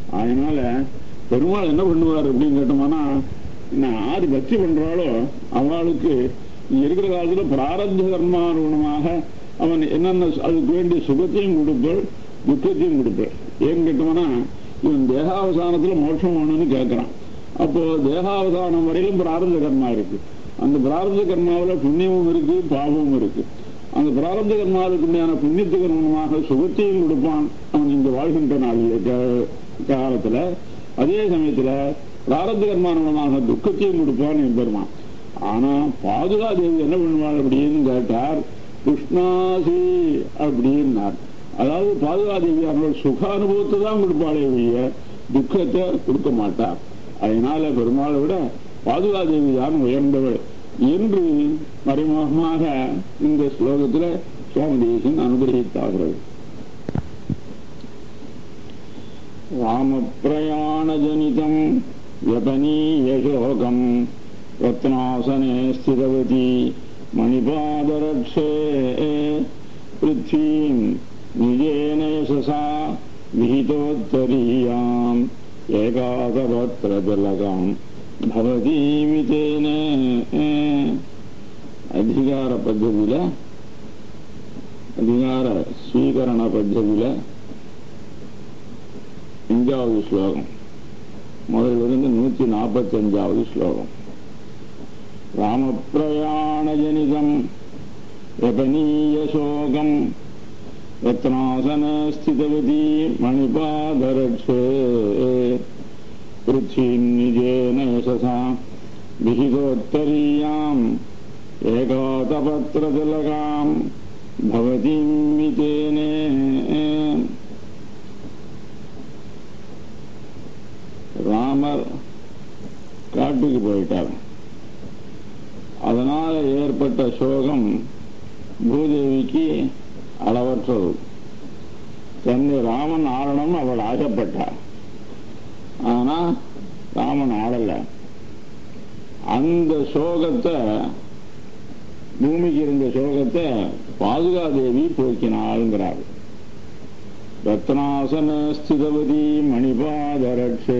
அதனால பெருமாள் என்ன பண்ணுவார் அப்படின்னு கேட்டோம்னா நான் ஆறு பக்தி பண்றாளோ அவளுக்கு இங்க இருக்கிற காலத்துல பிராரப்த கர்மானுகுணமாக அவன் என்னென்ன அதுக்கு வேண்டிய சுகத்தையும் கொடுப்பாள் துக்கத்தையும் கொடுப்பாள் ஏன்னு கேட்டோம்னா இவன் தேகாவசானத்துல மோட்சம் வேணும்னு கேட்கறான் அப்போ தேகாவசானம் வரையிலும் பிராரப்த கர்மா இருக்கு அந்த பிராரப்த கர்மாவுல புண்ணியமும் இருக்கு பாவமும் இருக்கு அந்த பிராரப்த கர்மாவுக்கு உண்டான புண்ணியத்துக்கு அனுகுணமாக சுகத்தையும் கொடுப்பான் அவன் இங்க வாழ்கின்ற நாளில் கா- காலத்துல அதே சமயத்துல பிராரப்த கர்மானுகமாக துக்கத்தையும் கொடுப்பான் என் பெருமான் ஆனா பாதுகா தேவி என்ன பண்ணுவாள் அப்படின்னு கேட்டார் கிருஷ்ணாசி அப்படின்னார் அதாவது பாதுகா தேவி அவர்கள் சுக அனுபவத்தை தான் கொடுப்பாளே ஒழிய துக்கத்தை கொடுக்க மாட்டார் அதனால பெருமாளை விட பாதுகா தேவி தான் உயர்ந்தவள் என்று மறைமுகமாக இந்த ஸ்லோகத்துல சுவாமி தேசன் அனுகிரகித்தாகிறது ராமப்பிரயாணஜனிதம் व्यपनीयशोकम् रत्नासने स्थितवती मणिपादरक्षे पृथ्वीम् निजेन यशसा विहितोत्तरीयाम् एकादपत्रतिलकाम् भवतीमितेन அதிகார பద్ధதியில அதிகார ஸ்வீகரண பద్ధதியில அஞ்சாவது ஸ்லோகம் முதலிலிருந்து நூத்தி நாற்பத்தி அஞ்சாவது ஸ்லோகம் ராமப்பிரயாணஜனிதம் யபனீயசோகம் ரத்னாசன ஸ்திதவதி மணிபாதரட்சே पृथ्वीम् निजेन यशसा विहितोत्तरीयाम् एकातपत्रतिलकाम् भवतीम् वितेने ராமர் காட்டுக்கு போயிட்டார் அதனால ஏற்பட்ட சோகம் பூதேவிக்கு அளவற்றது தன்னை ராமன் ஆளணும் அவள் ஆசைப்பட்டார் ஆனா ராமன் ஆடல அந்த சோகத்தை பூமிக்கு இருந்த சோகத்தை பாதுகாதேவி போக்கினாள்ங்கிறார் ரத்னாசன ஸ்திதவதி மணிபாதரட்சே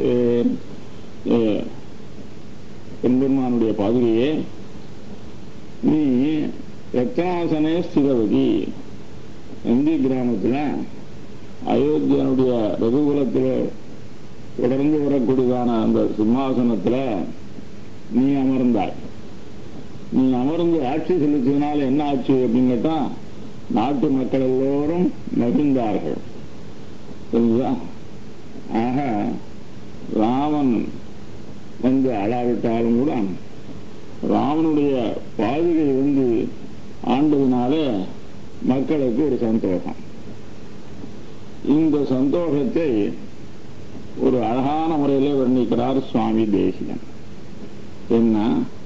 பெண்பெருமானுடைய பாதுகையே நீ ரத்னாசனே ஸ்திதவதி நந்தி கிராமத்துல அயோத்தியனுடைய ரகுகுலத்தில் தொடர்ந்து வரக்கூடியதான அந்த சிம்மாசனத்துல நீ அமர்ந்தாய் நீ அமர்ந்து ஆட்சி செலுத்தினால என்ன ஆச்சு அப்படின்னு கேட்டா நாட்டு மக்கள் எல்லோரும் மகிழ்ந்தார்கள் புரியுதா ஆக ராமன் வந்து அழாவிட்டாலும் கூட ராமனுடைய பாதுகை வந்து ஆண்டதுனாலே மக்களுக்கு ஒரு சந்தோஷம் இந்த சந்தோஷத்தை ஒரு அழகான முறையிலே வர்ணிக்கிறார் சுவாமி தேசிகன் என்ன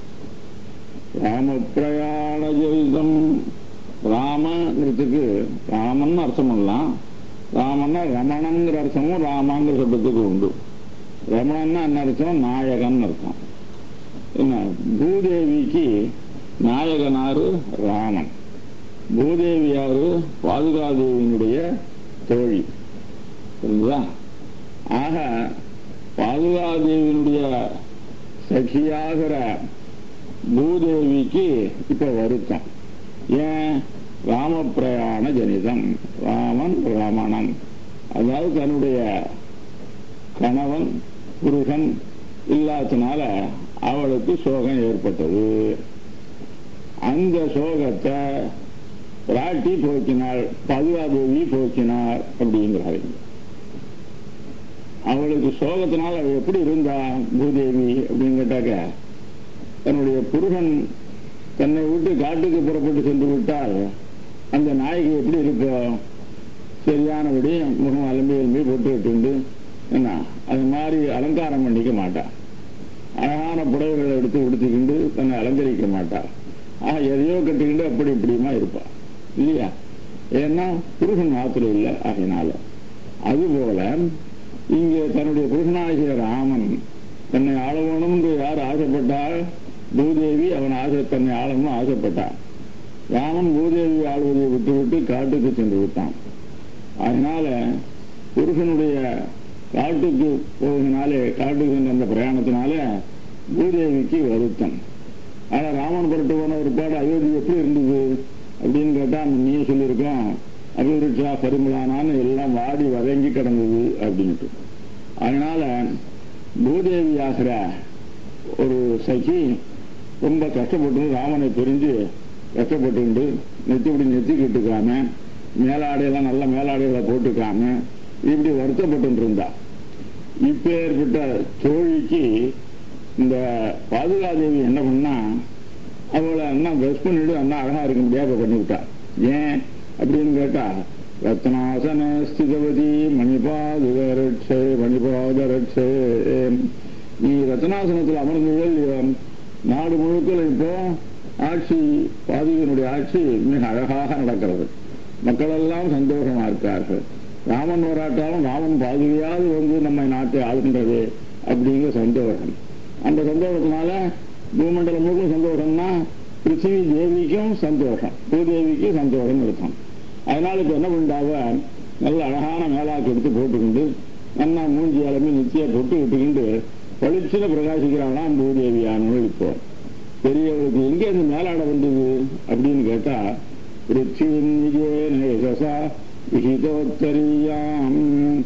ராமப்பிரயாண ஜெயிதம் ராமங்கிறதுக்கு ராமன் அர்த்தம் பண்ணலாம் ராமன்னா ரமணங்கிற அர்த்தமும் ராமாங்கிற சப்தத்துக்கு உண்டு ரமணன்னா என்ன அர்த்தம் நாயகன் அர்த்தம் என்ன பூதேவிக்கு நாயகனாரு ராமன் பூதேவி யாரு பாதுகாதேவியினுடைய தோழி புரியுதா ஆக பாதுகாதேவியினுடைய சகியாகிற பூதேவிக்கு இப்ப வருத்தம் ஏன் ராமப்பிரயாண ஜனிதம் ராமன் ரமணன் அதாவது தன்னுடைய கணவன் புருஷன் இல்லாதனால அவளுக்கு சோகம் ஏற்பட்டது அந்த சோகத்தை பிராட்டி போக்கினாள் பதுவாதேவி போக்கினார் அப்படிங்கிறாரு அவளுக்கு சோகத்தினால் அவள் எப்படி இருந்தா பூதேவி அப்படின்னு கேட்டாக்க தன்னுடைய புருஷன் தன்னை விட்டு காட்டுக்கு புறப்பட்டு சென்று விட்டால் அந்த நாய்க்கு எப்படி இருக்கும் சரியானபடி முகம் அலம்பி எலும்பி போட்டு விட்டு என்ன அது மாதிரி அலங்காரம் பண்ணிக்க மாட்டான் அழகான புடவைகளை எடுத்து உடுத்திக்கிண்டு தன்னை அலங்கரிக்க மாட்டாள் ஆஹ் எதையோ கட்டிக்கிண்டு அப்படி இப்படியுமா இருப்பாள் இல்லையா ஏன்னா புருஷன் மாத்திரம் இல்லை ஆகையினால அதுபோல இங்கே தன்னுடைய புருஷனாகிய ராமன் தன்னை ஆளவணும் என்று யார் ஆசைப்பட்டால் பூதேவி அவன் ஆசை தன்னை ஆளணும் ஆசைப்பட்டான் ராமன் பூதேவி ஆளுவதை விட்டுவிட்டு காட்டுக்கு சென்று விட்டான் அதனால புருஷனுடைய காட்டுக்கு போவதனாலே காட்டுக்கு சென்ற அந்த பிரயாணத்தினால பூதேவிக்கு வருத்தம் ஆனா ராமன் புரட்டு போன ஒரு பாடு அயோத்தி எப்படி இருந்தது அப்படின்னு கேட்டா நீயே சொல்லியிருக்கோம் அபிவிருட்சா பரிமளானான்னு எல்லாம் வாடி வதங்கி கிடந்தது அப்படின்ட்டு அதனால பூதேவி ஆகிற ஒரு சகி ரொம்ப கஷ்டப்பட்டு ராமனை பிரிஞ்சு கஷ்டப்பட்டு நெத்திப்படி நெத்திக்கிட்டுக்காம மேலாடையெல்லாம் நல்ல மேலாடைகளை போட்டுக்காம இப்படி வருத்தப்பட்டு இருந்தா இப்பேற்பட்ட தோழிக்கு இந்த பாதுகாதேவி என்ன பண்ணா அவளை அண்ணா ட்ரெஸ் பண்ணிட்டு அண்ணா அழகா இருக்க முடியாத பண்ணிவிட்டா ஏன் அப்படின்னு கேட்டா ரத்னாசன ஸ்திதவதி மணிபாதுக ரட்சே மணிபாத ரட்சே நீ ரத்னாசனத்தில் அமர்ந்தது இல்லையோ நாடு முழுக்க இப்போ ஆட்சி பாதுகனுடைய ஆட்சி மிக அழகாக நடக்கிறது மக்கள் எல்லாம் சந்தோஷமா இருக்கார்கள் ராமன் வராட்டாலும் ராமன் பாதுகையாவது வந்து நம்ம நாட்டை ஆளுகின்றது அப்படிங்கிற சந்தோஷம் அந்த சந்தோஷத்தினால பூமண்டலம் முழுக்க சந்தோஷம்னா பிருத்திவி தேவிக்கும் சந்தோஷம் பூதேவிக்கும் சந்தோஷம் இருக்கும் அதனால இப்ப என்ன பண்ணிட்டாவ நல்ல அழகான மேலாக்கு எடுத்து போட்டுக்கிண்டு நல்லா மூஞ்சி அளமே நித்திய பொட்டு விட்டுக்கிண்டு பளிச்சுன்னு பிரகாசிக்கிறாளாம் பூதேவியானவள் இப்போ பெரியவளுக்கு எங்க இந்த மேலாட வந்தது அப்படின்னு கேட்டா பிருத்திவிசா விஹிதோத்தரியாம்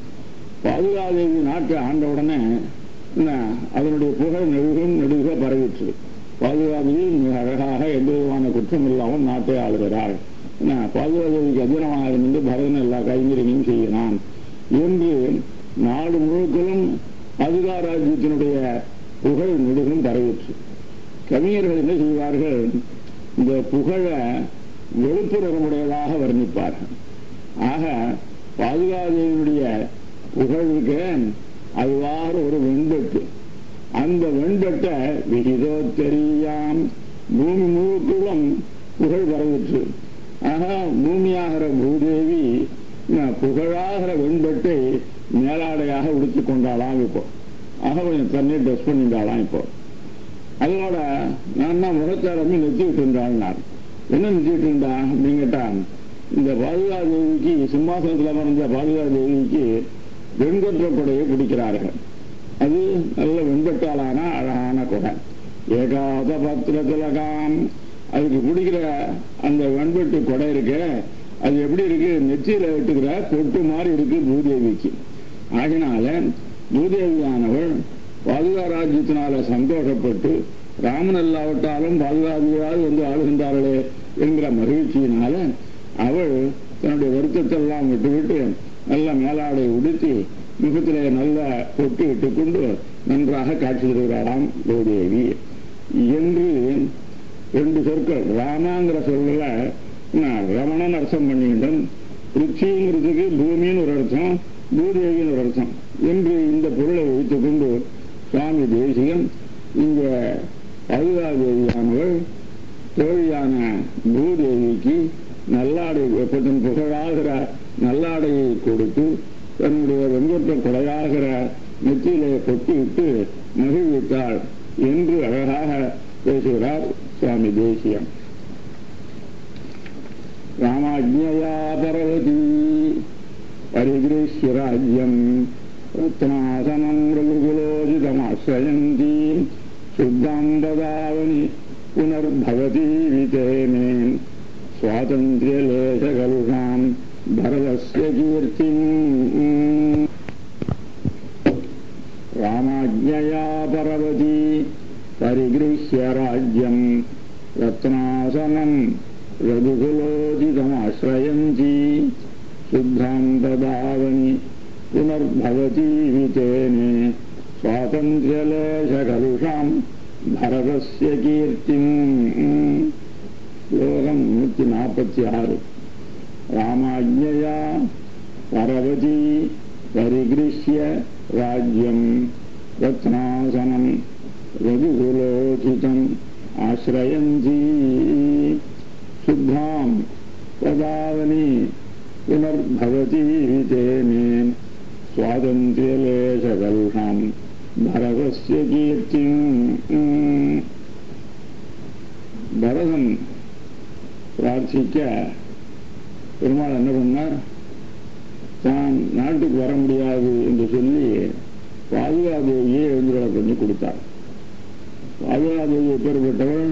பாதுகாதேவி நாட்டை ஆண்ட உடனே என்ன அதனுடைய புகழ் நெடுகும் நெடுக பரவிற்று பாதுகாதேவி மிக அழகாக எந்த விதமான குற்றம் இல்லாமல் நாட்டை ஆளுகிறாள் என்ன பாதுகாதேவிக்கு அதீனமாக இருந்து பரதன் எல்லா கைங்கரியங்களையும் செய்கிறான் என்று நாடு முழுக்களும் அதிகாராஜ்யத்தினுடைய புகழ் நெடுகும் பரவிற்று கவிஞர்கள் என்ன செய்வார்கள் இந்த புகழ வெளுப்பு நிறமுடையதாக வர்ணிப்பார்கள் ஆக பாதுகாதேவியுடைய புகழுக்கு அதுவாக ஒரு வெண்பட்டு அந்த வெண்பட்டை விகிதோ தெரியாம் பூமி முழுக்களும் புகழ் பரவிற்று ஆக பூமியாகிற பூதேவி புகழாகிற வெண்பட்டை மேலாடையாக உடுத்திக் கொண்டாளாம் இப்போ ஆக கொஞ்சம் தண்ணி ட்ரெஸ் பண்ணிட்டாளாம் இப்போ அதோட நான் தான் முகத்தாரமே நிறுத்திட்டு இருந்தாள் நான் என்ன நிறுத்திட்டு இருந்தா அப்படின்னு கேட்டா இந்த பாதுகாதேவிக்கு சிம்மாசனத்தில் அமர்ந்த பாதுகாதேவிக்கு வெண்கொற்ற கொடையை பிடிக்கிறார்கள் அது நல்ல வெண்பட்டாலான அழகான கொடை ஏகாத பத்திர திலகாம் அதுக்கு பிடிக்கிற அந்த வெண்பட்டு கொடை இருக்கு அது எப்படி இருக்கு நெற்றியில வெட்டுக்கிற பொட்டு மாதிரி இருக்கு பூதேவிக்கு ஆகினால பூதேவியானவள் பாதுகா ராஜ்யத்தினால சந்தோஷப்பட்டு ராமன் இல்லாவிட்டாலும் பாதுகாதியாவது வந்து ஆளுகின்றார்களே என்கிற மகிழ்ச்சியினால அவள் தன்னுடைய வருத்தத்தை எல்லாம் விட்டுவிட்டு நல்ல மேலாடை உடுத்தி முகத்திலே நல்ல பொட்டு இட்டு கொண்டு நன்றாக காட்சி தருகிறாராம் பூதேவி என்று ரெண்டு சொற்கள் ராமாங்கிற சொல்ல ரமணன் அர்த்தம் பண்ணிக்கிட்டோம் ருச்சிங்கிறதுக்கு பூமின்னு ஒரு அர்த்தம் பூதேவின்னு ஒரு அர்த்தம் என்று இந்த பொருளை வைத்துக் கொண்டு சுவாமி தேசிகன் இங்க பதுகாதேவியானவள் தோழியான பூதேவிக்கு நல்லாடை வெப்பத்தின் புகழாகிற நல்லாடையை கொடுத்து தன்னுடைய வெங்கொற்ற கொடையாகிற நெத்தியிலே கொட்டி விட்டு மகிழ்வித்தாள் என்று அழகாக பேசுகிறார் சுவாமி தேசியம் ராமாஜ்ஞயா பரவதி பரிகிருஷ்ய ராஜ்யம் ரத்னாசனம் ரகுகுலோசிதமாசிரயந்தி சுத்தாம் பதாவனி புனர்பவதி விதேமே स्वातन्त्र्यलेशकलुषाम् भरतस्य कीर्तिम् रामाज्ञया परवती परिगृह्य राज्यम् रत्नासनम् रघुकुलोदितमाश्रयन्ती शुद्धाम् ददावनि पुनर्भवती वितेने स्वातन्त्र्यलेशकलुषाम् भरतस्य कीर्तिम् ஸ்லோகம் நூத்தி நாற்பத்தி ஆறு ராமாஜ்ஞயா பரவதி பரிகிருஷ்ய ராஜ்யம் ரத்னாசனம் ரகுகுலோசிதம் ஆசிரயந்தி சுத்தாம் பதாவனி புனர்பவதி விதேமே சுவாதந்திரியலேசகல்ஷாம் பரதஸ்ய கீர்த்திம் பரதன் பிரார்த்திக்க பெருமாள் என்ன பண்ணார் தான் நாட்டுக்கு வர முடியாது என்று சொல்லி பாதுகாதேவியை எழுந்துகளை பண்ணி கொடுத்தார் பாதுகாதேவி எப்பேற்பட்டவர்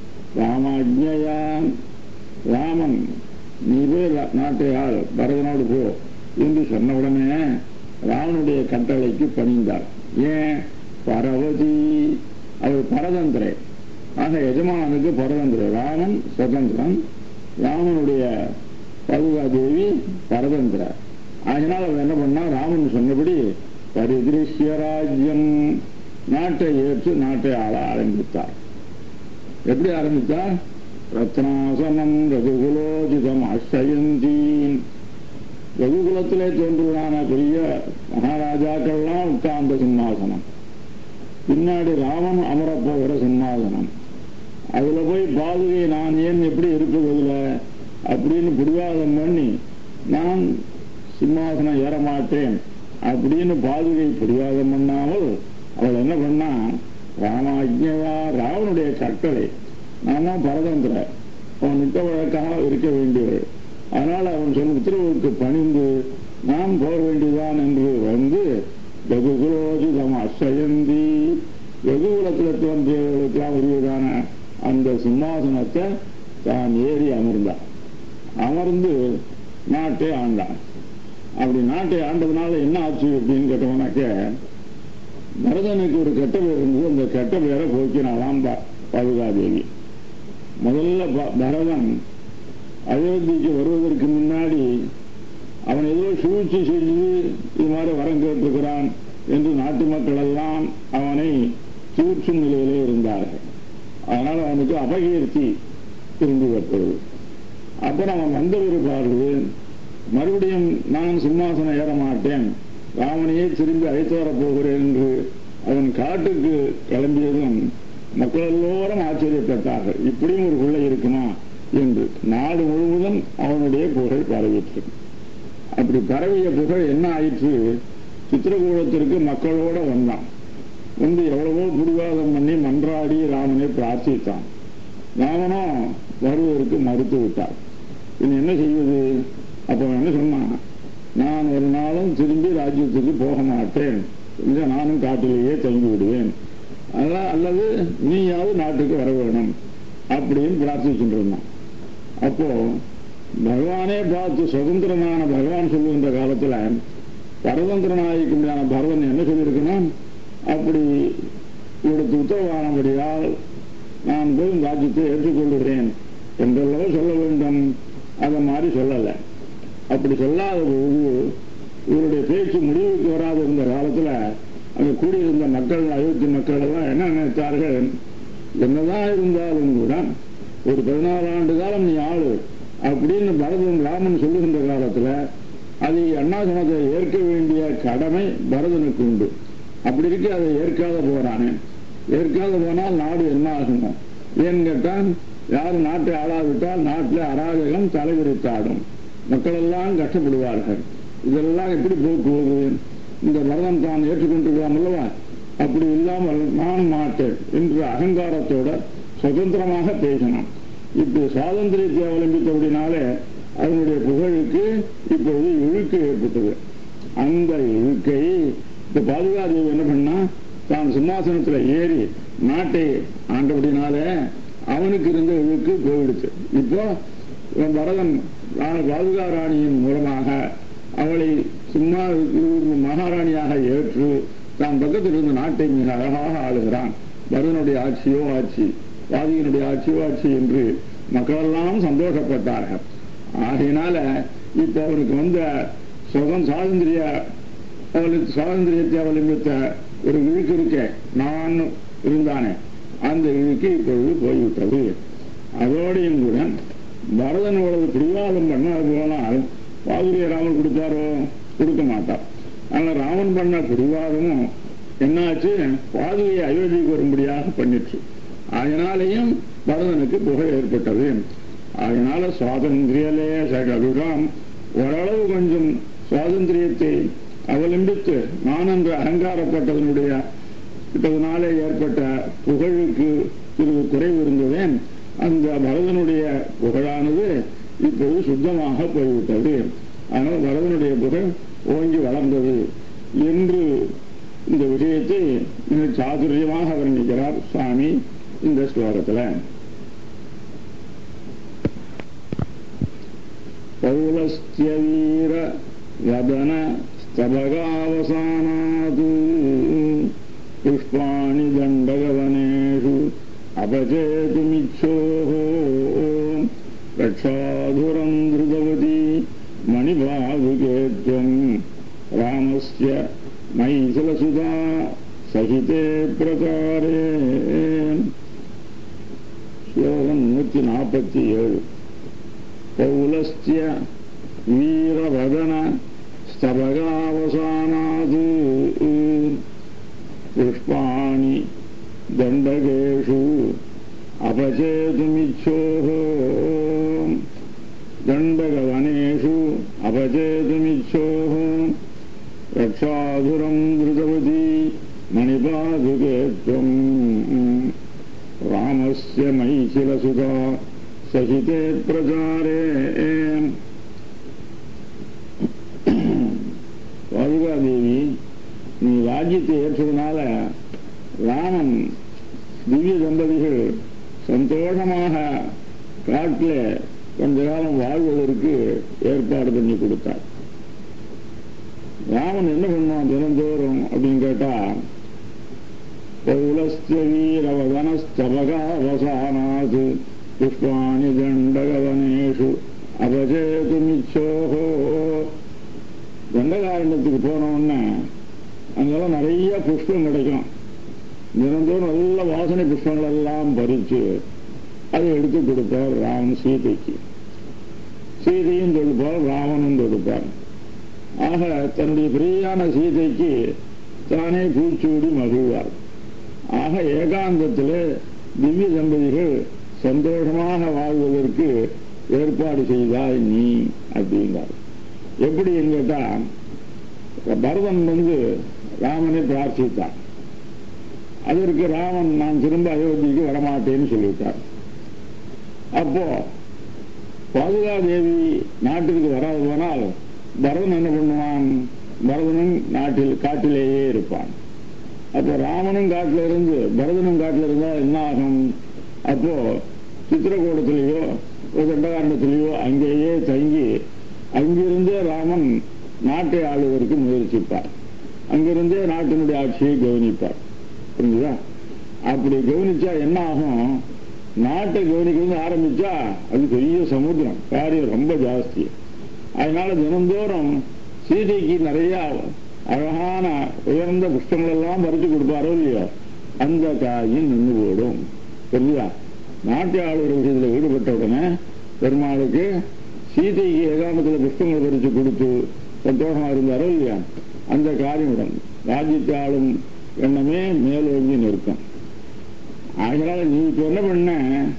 ராமாஜ்ஞயான் ராமன் நீ போய் ரா- நாட்டை ஆள் பரதனோடு போ என்று சொன்ன உடனே ராவனுடைய கட்டளைக்கு பணிந்தார் ஏன் பரவதி அவர் பரதந்திரே ஆக எஜமானனுக்கு பரதந்திரன் ராமன் சுதந்திரன் ராமனுடைய பதுகாதேவி பரதந்திர அதனால் அவர் என்ன பண்ணா ராமன் சொன்னபடி பரிதிருஷ்ய ராஜ்யம் நாட்டை ஏற்று நாட்டை ஆள ஆரம்பித்தார் எப்படி ஆரம்பித்தார் ரத்னாசனம் ரகுகுலோஜிதம் அஷயந்தீன் ரகுகுலத்திலே தோன்றுவதான பெரிய மகாராஜாக்கள்லாம் உட்கார்ந்த சிம்மாசனம் பின்னாடி ராமன் அமரப்போகிற சிம்மாசனம் அதுல போய் பாதுகை நான் ஏன் எப்படி இருப்பது அதுல அப்படின்னு பிடிவாதம் பண்ணி நான் சிம்மாசனம் ஏற மாட்டேன் அப்படின்னு பாதுகை பிடிவாதம் பண்ணாமல் அவள் என்ன பண்ணா ராமாஜ்ஞவா ராவனுடைய கட்டளை நான் தான் பரதந்திர அவன் நித்த வழக்காக இருக்க வேண்டியவள் அதனால் அவன் சொன்ன உத்தரவுக்கு பணிந்து நாம் போக வேண்டியதான் என்று வந்து வெகுகுலோஜிதம் அசயந்தி வெகுகுலத்தில் தோன்றியவர்களுக்கெல்லாம் உரியதான அந்த சிம்மாசனத்தை தான் ஏறி அமர்ந்தான் அமர்ந்து நாட்டை ஆண்டான் அப்படி நாட்டை ஆண்டதுனால என்ன ஆச்சு அப்படின்னு கேட்டோம்னாக்க பரதனுக்கு ஒரு கெட்ட பேர் இருந்தது அந்த கெட்ட பேரை போக்கினாலாம் பா- பாதுகாதேவி முதல்ல ப- பரதன் அயோத்திக்கு வருவதற்கு முன்னாடி அவன் ஏதோ சூழ்ச்சி செஞ்சு இது மாதிரி வரம் கேட்டிருக்கிறான் என்று நாட்டு மக்கள் எல்லாம் அவனை சூழ்ச்சும் நிலையிலே இருந்தார்கள் அதனால் அவனுக்கு அபகீர்த்தி திரும்பி வருகிறது அப்புறம் அவன் வந்த பிற்பாடு மறுபடியும் நான் சிம்மாசனம் ஏற மாட்டேன் ராமனையே திரும்பி அழைத்து வரப் போகிறேன் என்று அவன் காட்டுக்கு கிளம்பியதும் மக்கள் எல்லோரும் ஆச்சரியப்பட்டார்கள் இப்படியும் ஒரு பிள்ளை இருக்குமா என்று நாடு முழுவதும் அவனுடைய புகழ் பரவிற்று அப்படி பரவிய புகழ் என்ன ஆயிற்று சித்திரகூடத்திற்கு மக்களோட வந்தான் வந்து எவ்வளவோ பிடிவாதம் பண்ணி மன்றாடி ராமனை பிரார்த்தித்தான் ராமனோ வருவதற்கு மறுத்து விட்டார் இனி என்ன செய்வது அப்போ அவன் என்ன சொன்னான் நான் ஒரு நாளும் திரும்பி ராஜ்யத்துக்கு போக மாட்டேன் இல்லை நானும் காட்டிலேயே தங்கி விடுவேன் அதான் அல்லது நீயாவது நாட்டுக்கு வர வேணும் அப்படின்னு பிரார்த்திச்சுட்டு இருந்தான் அப்போ பகவானே பார்த்து சுதந்திரனான பகவான் சொல்லுகின்ற காலத்துல பரதந்திரனாயிருக்கும்படியான பரதன் என்ன சொல்லியிருக்கணும் அப்படி இவருக்கு உத்தரவானபடியால் நான் போய் இந்த ராஜ்யத்தை ஏற்றுக்கொள்கிறேன் என்றெல்லாம் சொல்ல வேண்டும் அதை மாதிரி சொல்லலை அப்படி சொல்லாத போது இவருடைய பேச்சு முடிவுக்கு வராது இருந்த காலத்துல அங்க கூடியிருந்த மக்கள் அயோத்தி மக்கள் எல்லாம் என்ன நினைத்தார்கள் என்னதான் இருந்தாலும் கூட ஒரு பதினாறு ஆண்டு காலம் நீ ஆளு அப்படின்னு பரதன் ராமன் சொல்லுகின்ற காலத்துல அதை அண்ணாசனத்தை ஏற்க வேண்டிய கடமை பரதனுக்கு உண்டு அப்படி இருக்கு அதை ஏற்காத போறானே ஏற்காத போனால் நாடு என்ன ஆகுமோ ஏன்னு கேட்டால் யார் நாட்டை ஆளாவிட்டால் நாட்டில் அராஜகம் தலைவிரித்தாடும் மக்கள் எல்லாம் கஷ்டப்படுவார்கள் இதெல்லாம் எப்படி போக்குவது இந்த பரதன் தான் ஏற்றுக்கொண்டிருக்கலாம் அல்லவா அப்படி இல்லாமல் நான் மாட்டேன் என்று அகங்காரத்தோட சுதந்திரமாக பேசினான் இப்படி சுவாதந்திரத்தை அவலம்பித்தபடினாலே அதனுடைய புகழுக்கு இப்பொழுது இழுக்கு ஏற்பட்டது அந்த இழுக்கை இந்த பாதுகாதேவி என்ன பண்ணா தான் சிம்மாசனத்துல ஏறி நாட்டை ஆண்டபடினாலே அவனுக்கு இருந்த இழுக்கு போயிடுச்சு இப்போ இவன் பரதன் ரா- பாதுகா ராணியின் மூலமாக அவளை சும்மா இருந்து மகாராணியாக ஏற்று தான் பக்கத்தில் இருந்த நாட்டை மிக அழகாக ஆளுகிறான் பரதனுடைய ஆட்சியோ ஆட்சி பாதிகனுடைய ஆட்சியோ ஆட்சி என்று மக்களெல்லாம் சந்தோஷப்பட்டார்கள் ஆகையினால இப்போ அவனுக்கு வந்த சுகம் சுவாதந்திரிய அவளுக்கு சுவாதந்திரியத்தை அவலம்பித்த ஒரு இழுக்கு இருக்க நான் இருந்தானே அந்த இழுக்கு இப்பொழுது போய்விட்டது அதோடையும் கூட பரதன் இவ்வளவு பிடிவாதம் பண்ண போனால் பாதுரிய ராமன் கொடுத்தாரோ கொடுக்க மாட்டார் ஆனால் ராமன் பண்ண பிடிவாதமும் என்னாச்சு பாதுகையை அயோத்திக்கு வரும்படியாக பண்ணிற்று அதனாலேயும் பரதனுக்கு புகழ் ஏற்பட்டது அதனால சுவாதந்திரியலே சகலுரம் ஓரளவு கொஞ்சம் சுவாதந்திரியத்தை அவலம்பித்து நான் என்று அகங்காரப்பட்டதனுடைய விட்டதனாலே ஏற்பட்ட புகழுக்கு சிறிது குறைவு இருந்ததே அந்த பரதனுடைய புகழானது இப்போது சுத்தமாக போய்விட்டது அதனால் பரதனுடைய புகழ் ஓங்கி வளர்ந்தது என்று இந்த விஷயத்தை மிக சாதுரியமாக வர்ணிக்கிறார் சுவாமி இந்த ஸ்லோகத்துல பௌலஸ்திய வீர வதன ஸ்தபகாவசானாது புஷ்பாணி தண்டகவனேஷு अपचेतुमिच्छोः रक्षाधुरम् धृतवती मणिभावुके त्वम् रामस्य मैथिलसुधा सहिते प्रकारे श्लोकम् नूति नापति ஏழு पौलस्त्य वीरवदन स्तभगावसानात् पुष्पाणि दण्डकेषु अपचेतुमिच्छोः दण्डकवनेषु अपचेतुमिच्छोः रक्षाधुरम् धृतवती मणिपादुके त्वम् रामस्य मैथिलसुधा सहिते प्रचारे பாதுகாதேவி நீ ராஜ்யத்தை ஏற்றதுனால ராமன் திவ்ய தம்பதிகள் சந்தோஷமாக காட்டில் கொஞ்ச காலம் வாழ்வதற்கு ஏற்பாடு பண்ணி கொடுத்தார் ராமன் என்ன பண்ணுவான் தினந்தோறும் அப்படின்னு கேட்டா பௌலஸ்திய வீரவதனஸ்தபகாவசானாது புஷ்பாணி தண்டகவனேஷு அபஜேதுமிச்சோஹோ தண்டகாரண்யத்துக்கு போன உடனே அங்கெல்லாம் நிறைய புஷ்பம் கிடைக்கும் தினந்தோறும் நல்ல வாசனை புஷ்பங்கள் எல்லாம் பறித்து அதை எடுத்து கொடுப்பார் ராமன் சீதைக்கு சீதையும் தொடுப்பார் ராமனும் தொடுப்பார் ஆக தன்னுடைய பிரியான சீதைக்கு தானே பூச்சூடி மகிழ்வார் ஆக ஏகாந்தத்தில் திவ்ய தம்பதிகள் சந்தோஷமாக வாழ்வதற்கு ஏற்பாடு செய்தாய் நீ அப்படிங்கிறார் எப்படி கேட்டா பரதன் வந்து ராமனை பிரார்த்தித்தான் அதற்கு ராமன் நான் திரும்ப அயோத்திக்கு வரமாட்டேன்னு சொல்லிவிட்டார் அப்போ பாதுகாதேவி நாட்டிற்கு வராது போனால் பரதன் என்ன பண்ணுவான் பரதனும் நாட்டில் காட்டிலேயே இருப்பான் அப்போ ராமனும் காட்டில் இருந்து பரதனும் காட்டில் இருந்தால் என்ன ஆகும் அப்போ சித்திரகூடத்திலேயோ ஒரு தண்டகாரணத்திலேயோ அங்கேயே தங்கி அங்கிருந்தே ராமன் நாட்டை ஆளுவதற்கு முயற்சிப்பார் அங்கிருந்தே நாட்டினுடைய ஆட்சியை கவனிப்பார் புரிஞ்சுதா அப்படி கவனிச்சா என்ன ஆகும் நாட்டை கவனிக்கிறது ஆரம்பிச்சா அது பெரிய சமுத்திரம் காரியம் ரொம்ப ஜாஸ்தி அதனால தினந்தோறும் சீதைக்கு நிறைய அழகான உயர்ந்த புஷ்பங்கள் எல்லாம் பறித்து கொடுப்பாரோ இல்லையோ அந்த காயும் நின்று போடும் புரியுதா நாட்டை ஆளுகிற விஷயத்தில் ஈடுபட்ட உடனே பெருமாளுக்கு சீதைக்கு ஏகாமத்தில் புஷ்பங்கள் பறித்து கொடுத்து சந்தோஷமா இருந்தாரோ இல்லையா அந்த காரியம் விடும் ராஜ்யத்தை ஆளும் எண்ணமே மேலோங்கி நிற்கும் அதனால நீ இப்ப என்ன பண்ண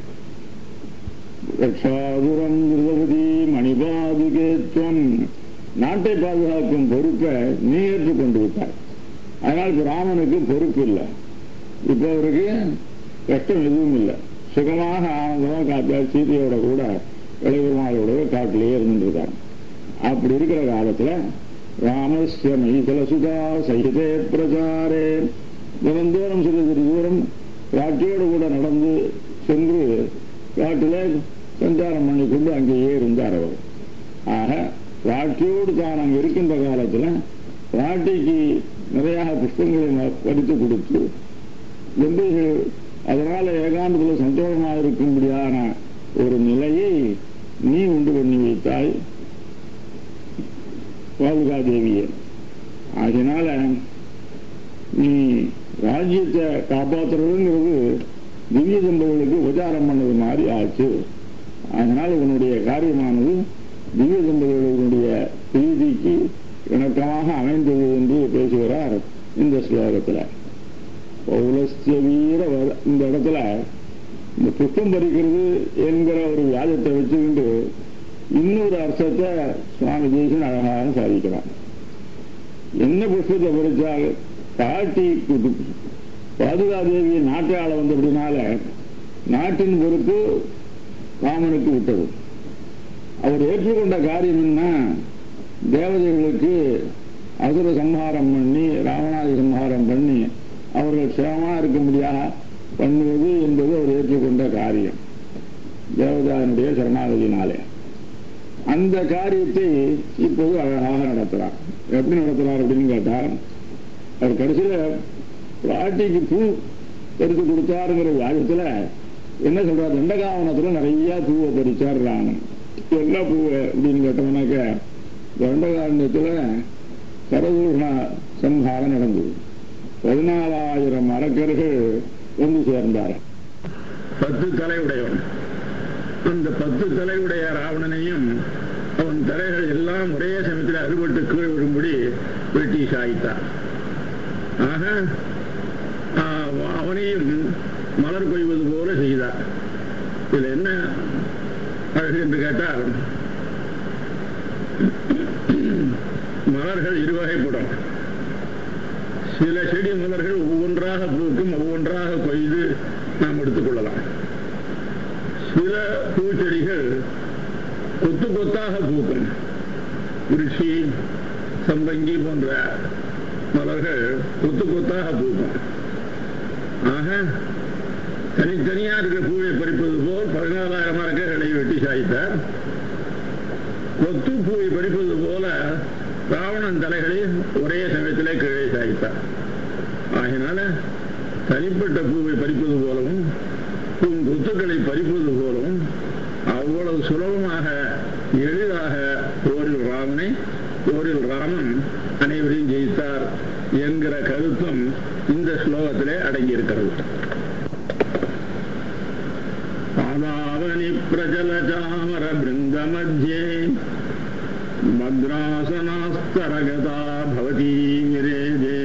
ரக்ஷாதுரம் திருபதி மணிபாதுகேத்வம் நாட்டை பாதுகாக்கும் பொறுப்பை நீ ஏற்றுக்கொண்டு விட்டாய் அதனால் இப்ப ராமனுக்கு பொறுப்பு இல்லை இப்ப அவருக்கு கஷ்டம் எதுவும் இல்லை சுகமாக ஆனந்தமாக காட்டியா சீதையோட கூட இளையபெருமாளோட காட்டிலேயே இருந்துருக்காங்க அப்படி இருக்கிற காலத்துல ராமஸ்ய மைதல சுதா சகிதே பிரச்சாரே தினந்தோறும் சிறு சிறு தூரம் காட்டியோடு கூட நடந்து சென்று காட்டிலே சஞ்சாரம் பண்ணி கொண்டு அங்கேயே இருந்தார் அவர் ஆக பிராட்டியோடு தான் அங்கே இருக்கின்ற காலத்தில் பிராட்டிக்கு நிறைய புஷ்பங்களை பறித்து கொடுத்து தம்பதிகள் அதனால ஏகாந்தத்தில் சந்தோஷமாக இருக்கும்படியான ஒரு நிலையை நீ உண்டு பண்ணி வைத்தாய் பாதுகா தேவியை அதனால நீ ராஜ்யத்தை காப்பாற்றுறதுங்கிறது திவ்ய தம்பதிகளுக்கு உபச்சாரம் பண்ணது மாதிரி ஆச்சு அதனால் இவனுடைய காரியமானது திவ்ய தம்பதிகளுடைய பிரீதிக்கு இணக்கமாக அமைந்தது என்று பேசுகிறார் இந்த ஸ்லோகத்தில் பௌலஸ்திய வீர வத- இந்த இடத்துல இந்த புஷ்பம் பறிக்கிறது என்கிற ஒரு வியாஜத்தை வச்சுக்கிண்டு இன்னொரு அர்த்தத்தை சுவாமி தேசன் அழகாக சாதிக்கிறான் என்ன புஷ்பத்தை பறிச்சால் பாட்டி பாதுகாதேவியை நாட்டை ஆள வந்தபடினால நாட்டின் பொறுப்பு ராமனுக்கு விட்டது அவர் ஏற்றுக்கொண்ட காரியம் என்ன தேவதைகளுக்கு அசுர சம்ஹாரம் பண்ணி ராவணாதி சம்ஹாரம் சிரமமா இருக்க முடியாத பண்ணுவது என்பது அவர் ஏற்றுக்கொண்ட காரியம் தேவதானுடைய சரணாகதியினாலே அந்த காரியத்தை இப்போது அழகாக நடத்துறார் எப்படி நடத்துறார் அப்படின்னு கேட்டா அவர் கடைசியில பாட்டிக்கு பூ எடுத்து கொடுத்தாருங்கிற வியாஜத்துல என்ன சொல்றாரு தண்டகாவனத்துல நிறைய பூவை பறிச்சார் ராமன் என்ன பூவை அப்படின்னு கேட்டோம்னாக்க தண்டகாரண்யத்துல கரதூஷண சம்ஹாரம் நடந்தது பதினாலாயிரம் அரக்கர்கள் வந்து சேர்ந்தார் பத்து தலையுடையவன் அந்த பத்து தலையுடைய ராவணனையும் அவன் தலைகள் எல்லாம் ஒரே சமயத்தில் அறுபட்டு கீழ் விடும்படி வெட்டி சாய்த்தான் ஆக அவனையும் மலர் கொய்வது போல செய்தார் இதுல என்ன அழகு என்று கேட்டால் மலர்கள் இருவகைப்படும் சில செடி மலர்கள் ஒவ்வொன்றாக பூக்கும் ஒவ்வொன்றாக கொய்து நாம் எடுத்துக்கொள்ளலாம் சில பூச்செடிகள் கொத்து கொத்தாக பூக்கும் விருஷி சம்பங்கி போன்ற மலர்கள் கொத்து கொத்தாக பூக்கும் ஆக தனித்தனியா இருக்கிற பூவை பறிப்பது போல் பதினாலாயிரம் மரக்கர்களை வெட்டி சாய்த்தார் கொத்து பூவை பறிப்பது போல ராவணன் தலைகளை ஒரே சமயத்திலே கீழே சாய்த்தார் ஆகினால தனிப்பட்ட பூவை பறிப்பது போலவும் உன் கொத்துக்களை பறிப்பது போலவும் அவ்வளவு சுலபமாக எளிதாக போரில் ராமனை போரில் ராமன் அனைவரையும் ஜெயித்தார் என்கிற கருத்தும் இந்த ஸ்லோகத்திலே அடங்கியிருக்கிறது பாதாவனி பிரஜல சாமர பிருந்த மத்தியே மத்ராசனாஸ்தரகதா பவதி விரேஜே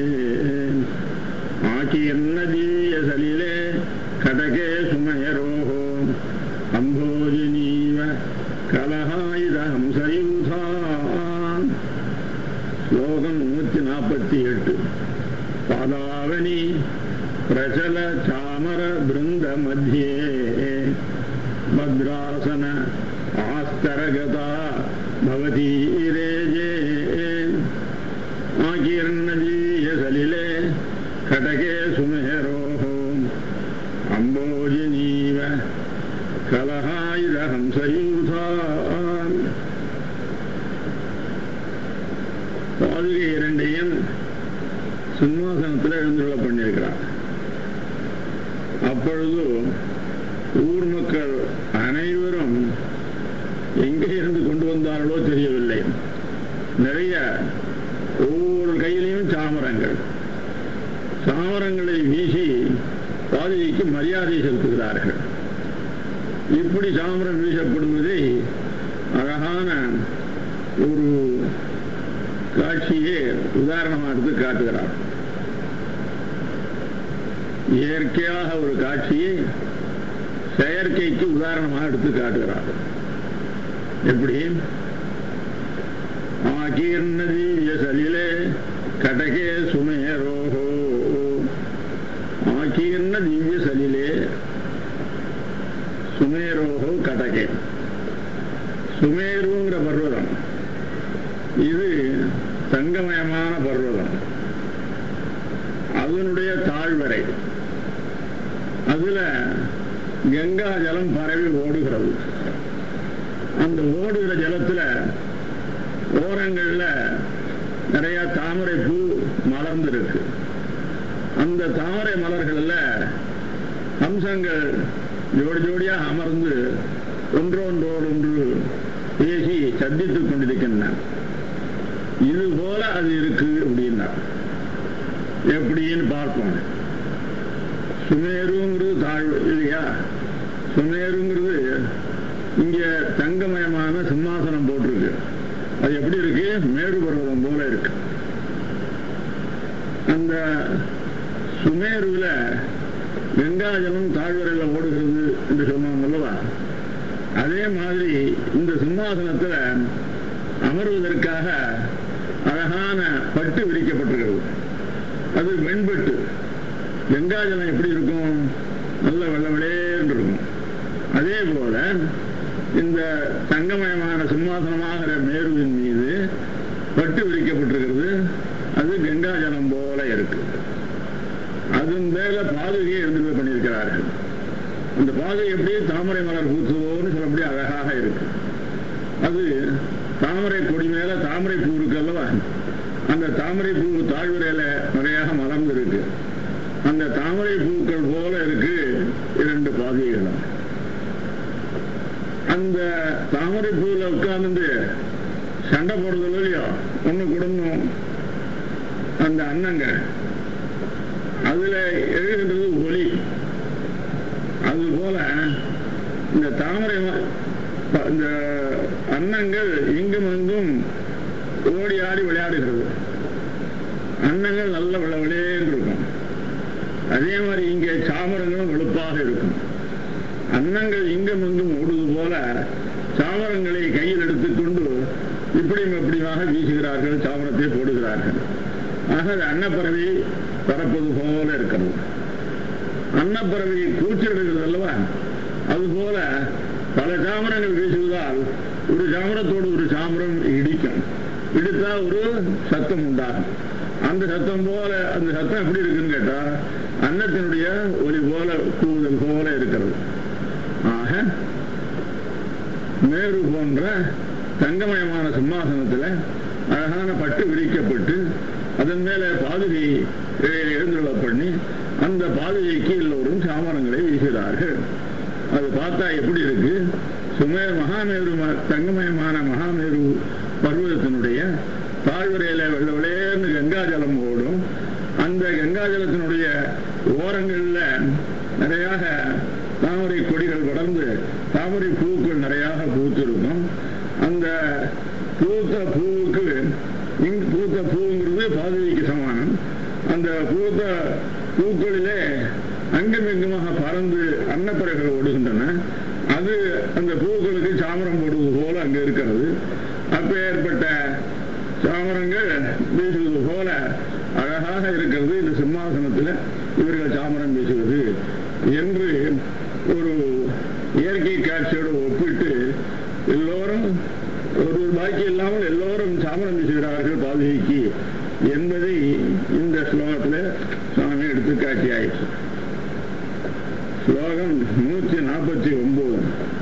ஆகீர்ணதீய சலிலே கடகே சுமயரோஹோ அம்போஜினீவ கலஹாயுத ஹம்சயூதான் ஸ்லோகம் நூத்தி நாற்பத்தி எட்டு பாதாவனி பிரச்சல சாமர பிருந்த மத்தியே பத்ராசன ஆஸ்தரகதா பவதி ரேஜே ஆகீர்ணதீய சலிலே கடகே சுமேரோஹோ அம்போஜினீவ கலஹாயுத ஹம்சயூதான் பாதுகை இரண்டையும் சிம்மாசனத்தில் எழுந்துள்ள பண்ணியிருக்கிறார் அப்பொழுது ஊர் மக்கள் அனைவரும் எங்கே இருந்து கொண்டு வந்தார்களோ தெரியவில்லை நிறைய ஒவ்வொரு கையிலையும் சாமரங்கள் சாமரங்களை வீசி பாதுகைக்கு மரியாதை செலுத்துகிறார்கள் இப்படி சாமரம் வீசப்படுவதை அழகான ஒரு காட்சியே உதாரணமாக எடுத்து காட்டுகிறார் இயற்கையாக ஒரு காட்சியை செயற்கைக்கு உதாரணமாக எடுத்து காட்டுகிறார் எப்படி ஆகீர்ணதி சலிலே கடகே சுமேரோஹோ ஆகீர்ண திவ்ய சலிலே சுமேரோஹோ கடகே சுமேருங்கிற பர்வதம் இது தங்கமயமான பர்வதம் அதனுடைய தாழ்வரை அதுல கங்கா ஜலம் பரவி ஓடுகிறது அந்த ஓடுகிற ஜலத்துல ஓரங்கள்ல நிறைய தாமரை பூ மலர்ந்திருக்கு அந்த தாமரை மலர்கள்ல ஹம்சங்கள் ஜோடி ஜோடியாக அமர்ந்து ஒன்றொன்றோடு ஒன்று பேசி சந்தித்துக் கொண்டிருக்கின்றன இது போல அது இருக்கு அப்படின்னா எப்படின்னு பார்ப்போம் சுமேருங்கிறது தாழ்வு இல்லையா சுமேருங்கிறது இங்க தங்கமயமான சிம்மாசனம் போட்டிருக்கு அது எப்படி இருக்கு மேரு பர்வதம் போல இருக்கு அந்த சுமேருல கங்காஜலம் தாழ்வரையில் ஓடுகிறது என்று சொன்னோம் அல்லவா அதே மாதிரி இந்த சிம்மாசனத்துல அமர்வதற்காக அழகான பட்டு விரிக்கப்பட்டிருக்கிறது அது வெண்பட்டு கங்காஜலம் எப்படி இருக்கும் நல்ல வெள்ள விளையேன்னு இருக்கும் அதே போல இந்த தங்கமயமான சிம்மாசனமாகிற மேருவின் மீது பட்டு விரிக்கப்பட்டிருக்கிறது அது கங்காஜலம் போல இருக்கு அது அதன் பேர்ல பாதுகையை எழுந்து பண்ணியிருக்கிறார்கள் அந்த பாதுகை எப்படி தாமரை மலர் பூத்துவோன்னு சொல்லப்படி அழகாக இருக்கு அது தாமரை கொடி மேல தாமரை பூ இருக்கு அல்லவா அந்த தாமரை பூ தாழ்வுரையில நிறையாக மலர்ந்து இருக்கு அந்த தாமரை பூக்கள் போல இருக்கு இரண்டு பாதைகளும் அந்த தாமரை பூவில் உட்கார்ந்து சண்டை போடுறது இல்லையோ ஒண்ணு குடும்பம் அந்த அன்னங்க அதுல எழுகின்றது ஒளி அது போல இந்த தாமரை ம- ப- இந்த அன்னங்கள் இங்கும் அங்கும் ஓடி ஆடி விளையாடுகிறது அன்னங்கள் நல்ல விள விளையேன்னு இருக்கும் அதே மாதிரி இங்கே சாமரங்களும் வெளுப்பாக இருக்கும் அன்னங்கள் இங்கும் அங்கும் ஓடுவது போல சாமரங்களை கையில் எடுத்துக்கொண்டு இப்படியும் எப்படியுமாக வீசுகிறார்கள் சாமரத்தை போடுகிறார்கள் ஆக அது அன்னப்பறவை பறப்பது போல இருக்கிறது அன்னப்பறவை கூச்சலிடுகிறது அல்லவா அதுபோல பல சாமரங்கள் வீசுவதால் ஒரு சாமரத்தோடு ஒரு சாமரம் இடிக்கும் இடித்தா ஒரு சத்தம் உண்டாகும் அந்த சத்தம் போல அந்த சத்தம் எப்படி இருக்குன்னு கேட்டா அன்னத்தினுடைய ஒலி போல கூவுதல் போல இருக்கிறது ஆக மேரு போன்ற தங்கமயமான சிம்மாசனத்துல அழகான பட்டு விரிக்கப்பட்டு அதன் மேல பாதுகை எழுந்துள்ள பண்ணி அந்த பாதுகைக்கு எல்லோரும் சாமரங்களை வீசுகிறார்கள் அது பார்த்தா எப்படி இருக்கு சுமே மகாமேரு ம- தங்கமயமான மகாமேரு பர்வதத்தினுடைய தாழ்வரையில வெள்ள விளையர்ந்து கங்காஜலம் ஓடும் அந்த கங்காஜலத்தினுடைய ஓரங்கள்ல நிறையாக தாமரை கொடிகள் படர்ந்து தாமரை பூக்கள் நிறையாக பூத்திருக்கும் அந்த பூத்த பூவுக்கு இங்கு பூத்த பூங்கிறது பாதுகைக்கு சமானம் அந்த பூத்த பூக்களிலே அங்கும் இங்குமாக பறந்து அன்னப்பறைகள் ஓடுகின்றன அது அந்த பூக்களுக்கு சாமரம் போடுவது போல அங்க இருக்கிறது அப்ப ஏற்பட்ட சாமரங்கள் வீசுவது போல அழகாக இருக்கிறது இந்த சிம்மாசனத்தில் இவர்கள் சாமரம் வீசுவது என்று ஒரு இயற்கை காட்சியோடு ஒப்பிட்டு எல்லோரும் ஒரு பாக்கி இல்லாமல் எல்லோரும் சாமரம் வீசுகிறார்கள் பாதுகைக்கு என்பதை இந்த ஸ்லோகத்தில் சுவாமி எடுத்து காட்டியாயிற்று ஸ்லோகம் நூற்றி நாற்பத்தி ஒன்பது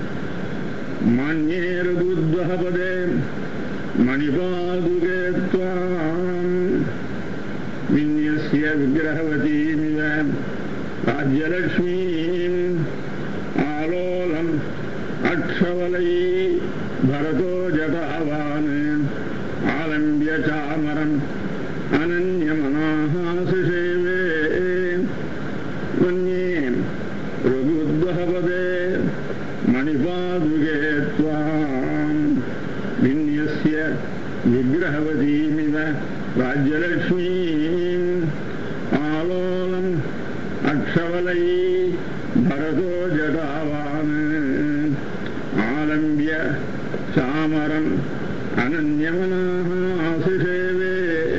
மண்யேருபுத்வகபதே மணிபாதுகே त्वाम् विन्यस्य विग्रहवतीमिव राज्यलक्ष्मीम् आलोलम् अक्षवलै भरतो जटावान् आलम्ब्य चामरम् अनन्यमनाः सुषेवे मन्ये रघुद्वहपदे मणिपादुके त्वाम् विन्यस्य विग्रहवतीमिव राज्यलक्ष्मीम् आलोलम् अक्षवलै भरतो जटावान् आलम्ब्य चामरम् अनन्यमनाः आशिषेवे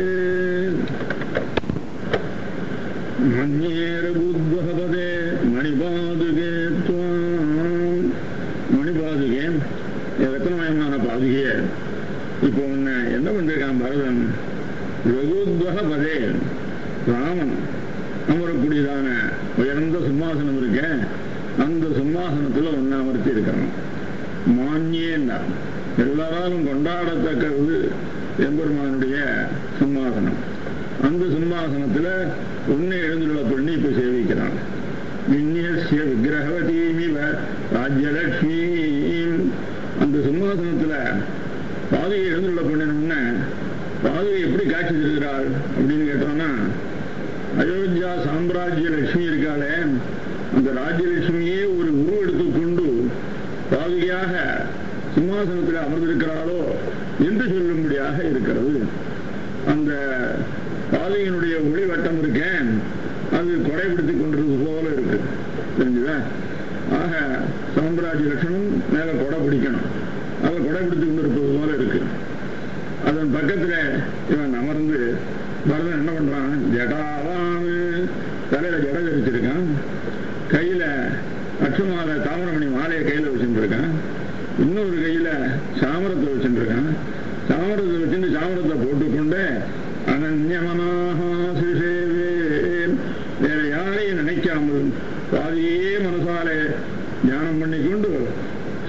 மண்யேரபுத்வகபதே மணிபாதுகே துவாம் மணிபாதுகே ரத்னமயமான பாதுகையே இப்போ உன்னை என்ன பண்ணிருக்கான் பரதன் ரகுத்வக பதே ராமன் அமரக்கூடியதான உயர்ந்த சிம்மாசனம் இருக்க அந்த சிம்மாசனத்துல ஒன்னு அமர்த்தி இருக்கான் மான்யேன்னா எல்லாராலும் கொண்டாடத்தக்கது எம்பெருமானுடைய சிம்மாசனம் அந்த சிம்மாசனத்துல உன்னை எழுந்துள்ள பண்ணி இப்ப சேவிக்கிறான் விந்நியசிய விக்கிரகவதீமிவ ராஜ்யலட்சுமி அந்த சிம்மாசனத்துல பாதையை எழுந்துள்ள பண்ணினோம்னா பாதையை எப்படி காட்சி தருகிறாள் அப்படின்னு கேட்டோம்னா அயோத்தியா சாம்ராஜ்ய லட்சுமி இருக்காளே அந்த ராஜ்யலட்சுமியே ஒரு உருவெடுத்து கொண்டு பாதுகையாக சிம்மாசனத்தில் அமர்ந்திருக்கிறாளோ என்று சொல்லும்படியாக இருக்கிறது அந்த பாதையினுடைய ஒளிவட்டம் இருக்கேன் அது கொடைபிடித்துக் கொண்டிருப்பது போல இருக்கு தெரிஞ்சுதா ஆக சாம்ராஜ்ய லட்சணம் மேல கொடை பிடிக்கணும் அதை கொடை பிடித்துக் கொண்டிருப்பது போல இருக்கு அதன் பக்கத்துல இவன் அமர்ந்து பரதன் என்ன பண்றான் ஜடாவான்னு தலையில ஜட தரிச்சிருக்கான் கையில லட்சுமால தாமரமணி மாலையை கையில வச்சுட்டு இருக்கான் இன்னொரு கையில சாமரத்தை வச்சுட்டு இருக்கான் சாமரத்தை வச்சுட்டு சாமரத்தை போட்டுக்கொண்டு அனன்யமனாக சிசேவே வேற யாரை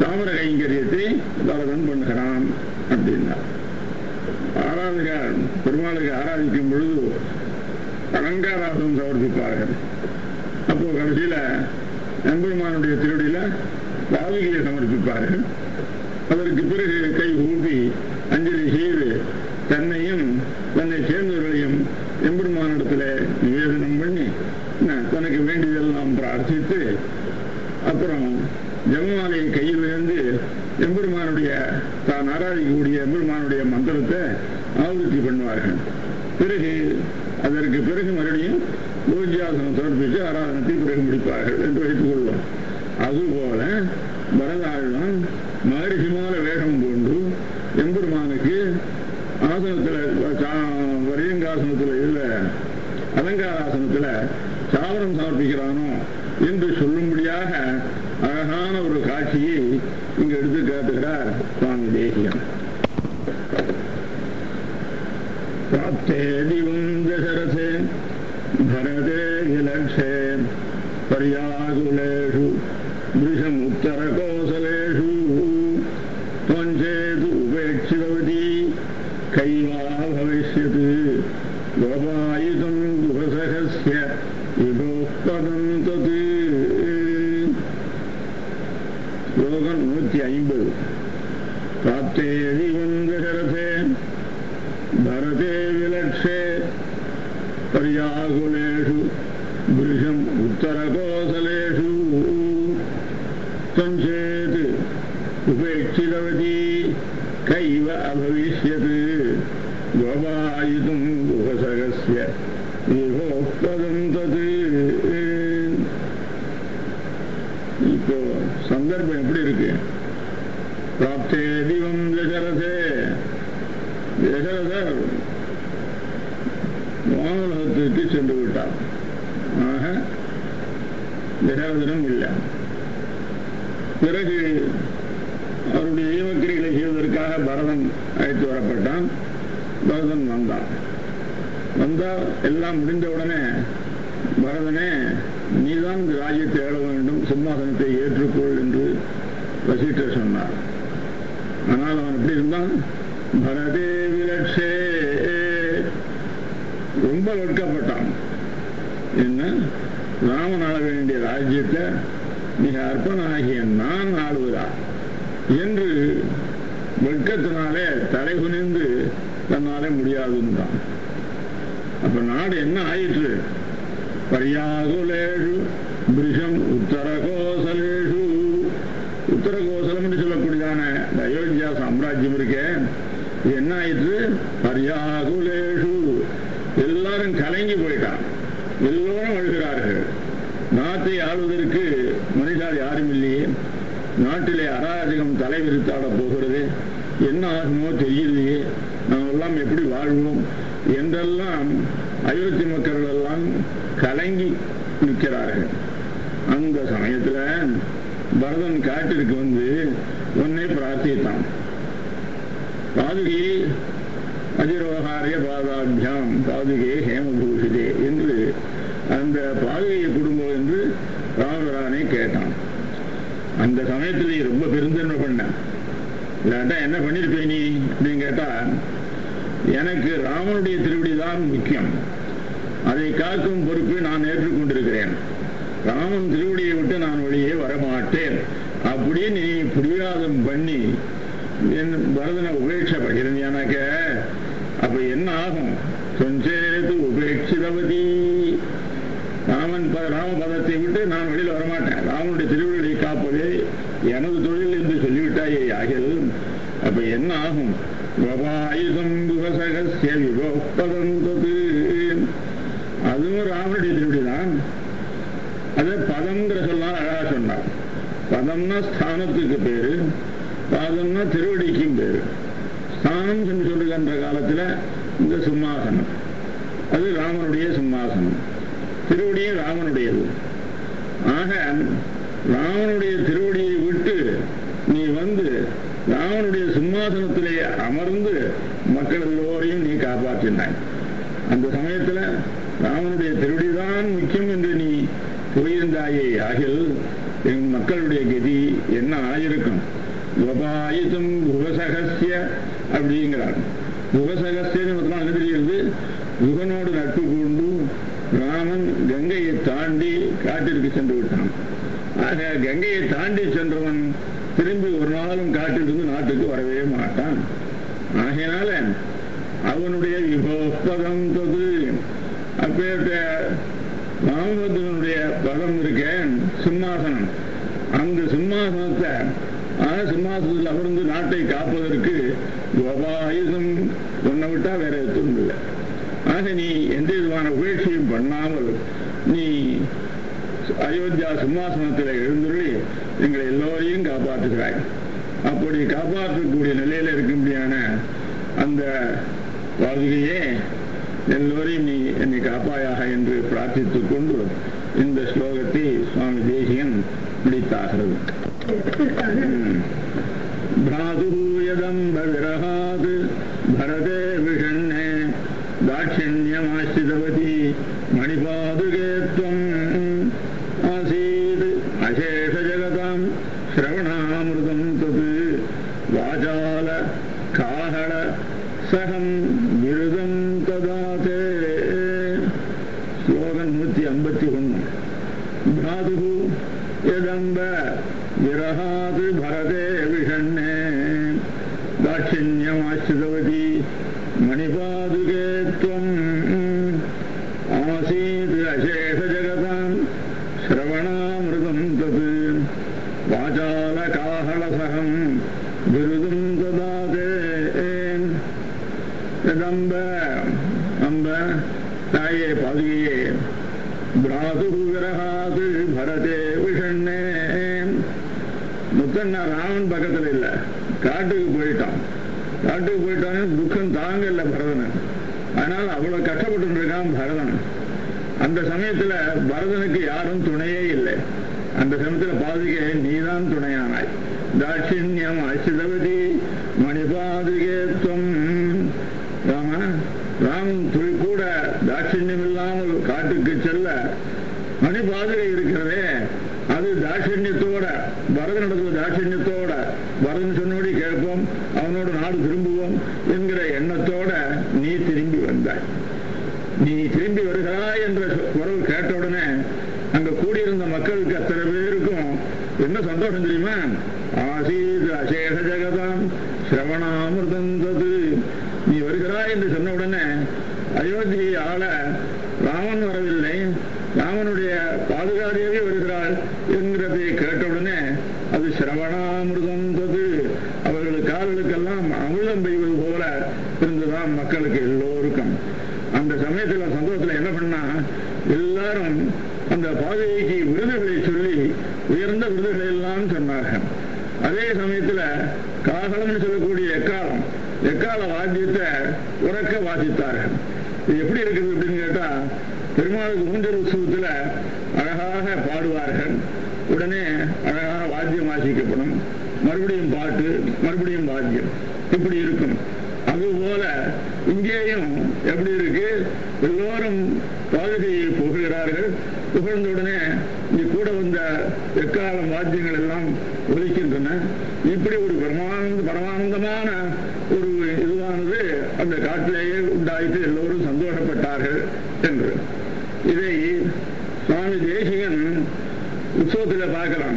தாமர கைங்கரியத்தை பரதன் பண்ணுகிறான் அப்படின்னார் ஆராதகர் பெருமாளுக்கு ஆராதிக்கும் பொழுது அலங்காராசம் சமர்ப்பிப்பார்கள் அப்போ கடைசியில எம்பெருமானுடைய திருவடியில பாவிகையை சமர்ப்பிப்பார்கள் அதற்கு பிறகு கை ஊப்பி அஞ்சலி செய்து தன்னையும் தன்னை சேர்ந்தவர்களையும் எம்பெருமானிடத்துல நிவேதனம் பண்ணி ந- தனக்கு வேண்டியதெல்லாம் பிரார்த்தித்து அப்புறம் ஜெகமாலையை கையில் இருந்து எம்பெருமானுடைய தான் ஆராதிக்கக்கூடிய எம்பெருமானுடைய மந்திரத்தை ஆவருத்தி பண்ணுவார்கள் பிறகு அதற்கு பிறகு மறுபடியும் பூஜ்யாசனம் சமர்ப்பித்து ஆராதனத்தை பிறகு முடிப்பார்கள் என்று வைத்துக் கொள்வோம் அதுபோல பரதாழ்வன் மகரிஷி மேல வேகம் கொண்டு எம்பெருமானுக்கு ஆசனத்துல சா- வரியங்காசனத்துல இதுல அலங்காராசனத்துல சாவரம் சமர்ப்பிக்கிறானோ என்று சொல்லும்படியாக அழகான ஒரு காட்சியை இங்கு எடுத்து காட்டுகிறார் சுவாமி தேசியம் प्राप्ते दिवं दशरथे भरते विलक्षे पर्याकुलेषु वृषमुत्तरकोसलेषु त्वञ्चेतु उपेक्षितवती कैवा भविष्यत् गोपायितुं गुहसहस्य विभोः पदं तत् श्लोकं नूति ऐम्बद् प्राप्ते दिवं दशरथे भरते विलक्षे पर्याकुलेषु वृषम् उत्तरकोसलेषु संचेत् उपेक्षितवती कैव अभविष्यत् गोपायितुं गुहसगस्य विभोः पदं तत् இப்போ சந்தர்ப்பம் எப்படி இருக்கு பிராப்தே திவம் தசரதே தசரதர் வானலகத்திற்கு சென்று விட்டார் ஆக தசரதனும் இல்லை பிறகு அவருடைய ஈவக்கிரிகளை செய்வதற்காக பரதன் அழைத்து வரப்பட்டான் பரதன் வந்தான் வந்தா எல்லாம் முடிந்த உடனே பரதனே நீதான் இந்த ராஜ்யத்தை ஏழ வேண்டும் சிம்மாசனத்தை ஏற்றுக்கொள் என்று வசிட்டர் சொன்னார் ஆனால் அவன் எப்படி இருந்தான் பரதே விலட்சே ரொம்ப வெட்கப்பட்டான் என்ன ராமன் ஆள வேண்டிய ராஜ்யத்தை மிக அற்பனாகிய நான் ஆளுவதா என்று வெட்கத்தினாலே தலை குனிந்து தன்னாலே முடியாதுன்றான் அப்ப நாடு என்ன ஆயிற்று பரியாகுலேஷு பிரிஷம் உத்தரகோசலேஷு உத்தரகோசலம் என்று சொல்லக்கூடியதான இந்த அயோத்தியா சாம்ராஜ்யம் இருக்கே இது என்ன ஆயிற்று பரியாகுலேஷு எல்லாரும் கலங்கி போயிட்டான் எல்லோரும் அழுகிறார்கள் நாட்டை ஆளுவதற்கு மனிதர் யாரும் இல்லையே நாட்டிலே அராஜகம் தலைவிரித்தாட போகிறது என்ன ஆகுமோ தெரியலையே நாம் எல்லாம் எப்படி வாழ்வோம் என்றெல்லாம் அயோத்தி மக்கள் எல்லாம் கலங்கி நிற்கிறார்கள் அந்த சமயத்துல பரதன் காட்டிற்கு வந்து உன்னை பிரார்த்தித்தான் பாதுகை அஜிரோகாரிய பாதாபியாம் பாதுகே ஹேமபூஷிதே என்று அந்த பாதுகையை குடும்பம் என்று ராமபிரானை கேட்டான் அந்த சமயத்துல நீ ரொம்ப பெருந்தன்மை பண்ண இல்லாட்டா என்ன பண்ணிருப்பே நீ அப்படின்னு கேட்டா எனக்கு ராமனுடைய திருவடி தான் முக்கியம் அதை காக்கும் பொறுப்பை நான் ஏற்றுக்கொண்டிருக்கிறேன் ராமன் திருவடியை விட்டு நான் வெளியே வரமாட்டேன் அப்படின்னு நீ பிடிவாதம் பண்ணி என் பரதனை உபேட்சை பண்ணிருந்தியானாக்க அப்ப என்ன ஆகும் சொஞ்சேது உபேட்சிதவதி ராமன் ப- ராமபதத்தை விட்டு நான் வெளியில வரமாட்டேன் ராமனுடைய திருவிழியை காப்பதே எனது தொழில் என்று சொல்லிவிட்டாயே ஆகில் அப்ப என்ன ஆகும் வபாயுதம் விவசகசிய விபோப்பதந்தது அதுவும் ராமனுடைய திருவிடி தான் அது பதம்ங்கிற சொல்லால் அழகா சொன்னார் பதம்னா ஸ்தானத்துக்கு பேரு பாதம்னா திருவடிக்கும் பேரு ஸ்தானம் என்று சொல்லுகின்ற காலத்துல இந்த சிம்மாசனம் அது ராமனுடைய சிம்மாசனம் திருவடியும் ராமனுடையது ஆக ராமனுடைய திருவடியை விட்டு நீ வந்து ராமனுடைய சிம்மாசனத்திலே அமர்ந்து மக்கள் எல்லோரையும் நீ காப்பாற்றினாய் அந்த சமயத்துல ராமனுடைய திருவடிதான் முக்கியம் என்று நீ புரிந்தாயே ஆகில் என் மக்களுடைய கதி என்ன ஆயிருக்கும் உபாயுதம் புவசகசிய அப்படிங்கிறார் புவசகசியன்னு என்ன தெரிகிறது புகனோடு நட்பு கொண்டு ராமன் கங்கையை தாண்டி காட்டிற்கு சென்று விட்டான் ஆக கங்கையை தாண்டி சென்றவன் திரும்பி ஒரு நாளும் காட்டிலிருந்து நாட்டுக்கு வரவே மாட்டான் ஆகையினால அவனுடைய விபோப்பதம் தொது அப்பேற்ற ராமபத்ரனுடைய பதம் இருக்க சிம்மாசனம் அந்த சிம்மாசனத்தை ஆக சிம்மாசனத்தில் அமர்ந்து நாட்டை காப்பதற்கு உபாயுதம் ஒன்றை விட்டா வேற எதுவும் இல்லை ஆக நீ எந்த விதமான உயர்ச்சியும் பண்ணாமல் நீ அயோத்தியா சிம்மாசனத்தில் எழுந்துள்ளி எங்களை எல்லோரையும் காப்பாற்றுகிறாய் அப்படி காப்பாற்றக்கூடிய நிலையில இருக்கும்படியான அந்த பாதுகையே எல்லோரையும் நீ என்னை காப்பாயாக என்று பிரார்த்தித்துக் கொண்டு இந்த ஸ்லோகத்தை சுவாமி தேசியன் முடித்தாகிறது भ्रातुर्यदम्ब विरहात् भरते विषण्णे दाक्षिण्यमाश्रितवती मणिपादुके त्वम् आसीत् अशेषजगताम् श्रवणामृतम् तत् वाचाल काहळ सहम् विरुदम् तदाते ஸ்லோகன் நூத்தி ஐம்பத்தி ஒன்னு பிராது யதம்ப விரகாது பரதே விஷண்ணே தாட்சிணியமாசிதவதி மணிபாதுகே त्वम् ஆசீத் அசேஷ ஜகதாம் ஸ்ரவணாமிருதம் தத் வாசால காஹளசகம் விருதும் ததாதே யதம்ப அம்ப தாயே பாதுகையே பிராது விரகாது பரதே விஷண்ணே முத்தண்ணா ராமன் பக்கத்துல இல்ல காட்டுக்கு போயிட்டான் காட்டுக்கு போயிட்டான்னு துக்கம் தாங்கல பரதன் அதனால அவ்வளவு கஷ்டப்பட்டு இருக்கான் பரதன் அந்த சமயத்துல பரதனுக்கு யாரும் துணையே இல்லை அந்த சமயத்துல பாதுகை நீதான் துணையானாய் தாட்சிணியம் அசிதவதி மணிபாதுகே துவம் ராம ராமன் துளி கூட தாட்சிணியம் இல்லாமல் காட்டுக்கு செல்ல மணிபாதுகை இருக்கிறதே அது தாட்சண்யத்தோட பரதனிடத்துல தாட்சண்யத்தோட பரதன் சொன்னபடி கேட்போம் அவனோட நாடு திரும்புவோம் என்கிற எண்ணத்தோட நீ திரும்பி வந்தாய் நீ திரும்பி வருகிறாய் என்ற குரல் கேட்ட உடனே அங்க கூடியிருந்த மக்களுக்கு அத்தனை பேருக்கும் என்ன சந்தோஷம் தெரியுமா ஆசீத் அசேஷ ஜெகதாம் சிரவணாமிர்தம் தது நீ வருகிறாய் என்று சொன்ன உடனே அயோத்தியை ஆள ராமன் வரவில்லை ராமனுடைய பாதுகாதேவி வருகிறாள் என்கிறதை கேட்டவுடனே அது சிரவணாமிர்தம் தது அவர்கள் கால்களுக்கெல்லாம் அமிர்தம் பெய்வது போல இருந்துதான் மக்களுக்கு எல்லோருக்கும் அந்த சமயத்துல சந்தோஷத்துல என்ன பண்ணா எல்லாரும் அந்த பாதுகைக்கு விருதுகளை சொல்லி உயர்ந்த விருதுகளை எல்லாம் சொன்னார்கள் அதே சமயத்துல காகலம்னு சொல்லக்கூடிய எக்காலம் எக்கால வாத்தியத்தை உறக்க வாசித்தார்கள் இது எப்படி இருக்குது அப்படின்னு கேட்டா பெருமாளுக்கு ஊஞ்சல் உற்சவத்துல அழகாக பாடுவார்கள் உடனே அழகாக வாத்தியம் வாசிக்கப்படும் மறுபடியும் பாட்டு மறுபடியும் வாத்தியம் இப்படி இருக்கும் அதுபோல இங்கேயும் எப்படி இருக்கு எல்லோரும் பாதுகையை புகழ்கிறார்கள் புகழ்ந்த உடனே இங்க கூட வந்த எக்காலம் வாத்தியங்கள் எல்லாம் ஒலிக்கின்றன இப்படி ஒரு பரமானந்த பரமானந்தமான ஒரு இதுவானது அந்த காட்டிலேயே உண்டாயிட்டு எல்லோரும் சந்தோஷப்பட்டார்கள் என்று இதை சுவாமி தேசிகன் உற்சவத்துல பார்க்கலாம்